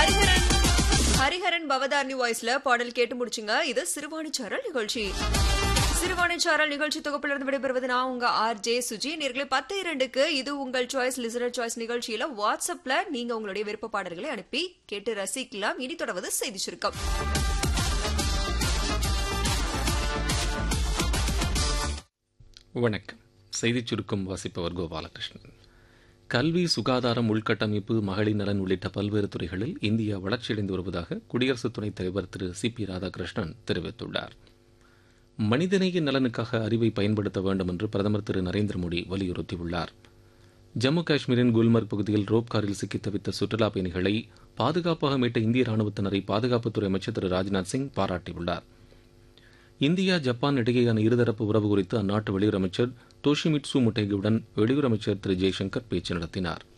ஹரிஹரன் ஹரிஹரன் பவதாரணி வாய்ஸ்ல பாடல் கேட்டு முடிச்சுங்க இது சிறுவாணி சாரல் நிகழ்ச்சி சிறுவாணி சாரல் நிகழ்ச்சி தொகுப்பிலிருந்து விடைபெறுவது நான் உங்க ஆர் ஜே சுஜி நேர்களை பத்து இரண்டுக்கு இது உங்கள் சாய்ஸ் லிசனர் சாய்ஸ் நிகழ்ச்சியில வாட்ஸ்அப்ல நீங்க உங்களுடைய விருப்ப பாடல்களை அனுப்பி கேட்டு ரசிக்கலாம் இனி தொடர்வது செய்தி சுருக்கம் வணக்கம் செய்திச் சுருக்கம் வாசிப்பவர் கோபாலகிருஷ்ணன் கல்வி சுகாதாரம் உள்கட்டமைப்பு மகளிர் நலன் உள்ளிட்ட பல்வேறு துறைகளில் இந்தியா வளர்ச்சியடைந்து வருவதாக குடியரசு துணைத் தலைவர் திரு சி பி ராதாகிருஷ்ணன் தெரிவித்துள்ளார் மனிதநேய நலனுக்காக அறிவை பயன்படுத்த வேண்டும் என்று பிரதமர் திரு நரேந்திர மோடி வலியுறுத்தியுள்ளார் ஜம்மு காஷ்மீரின் குல்மர்க் பகுதியில் ரோப் காரில் சிக்கி தவித்த சுற்றுலாப் பயணிகளை பாதுகாப்பாக மீட்ட இந்திய ராணுவத்தினரை பாதுகாப்புத்துறை அமைச்சர் திரு ராஜ்நாத் சிங் பாராட்டியுள்ளார் இந்தியா ஜப்பான் இடையேயான இருதரப்பு உறவு குறித்து அந்நாட்டு வெளியுறவு அமைச்சர் டோஷிமிட்சு முட்டேகியுடன் வெளியுறவு அமைச்சர் திரு ஜெய்சங்கர் பேச்சு நடத்தினார்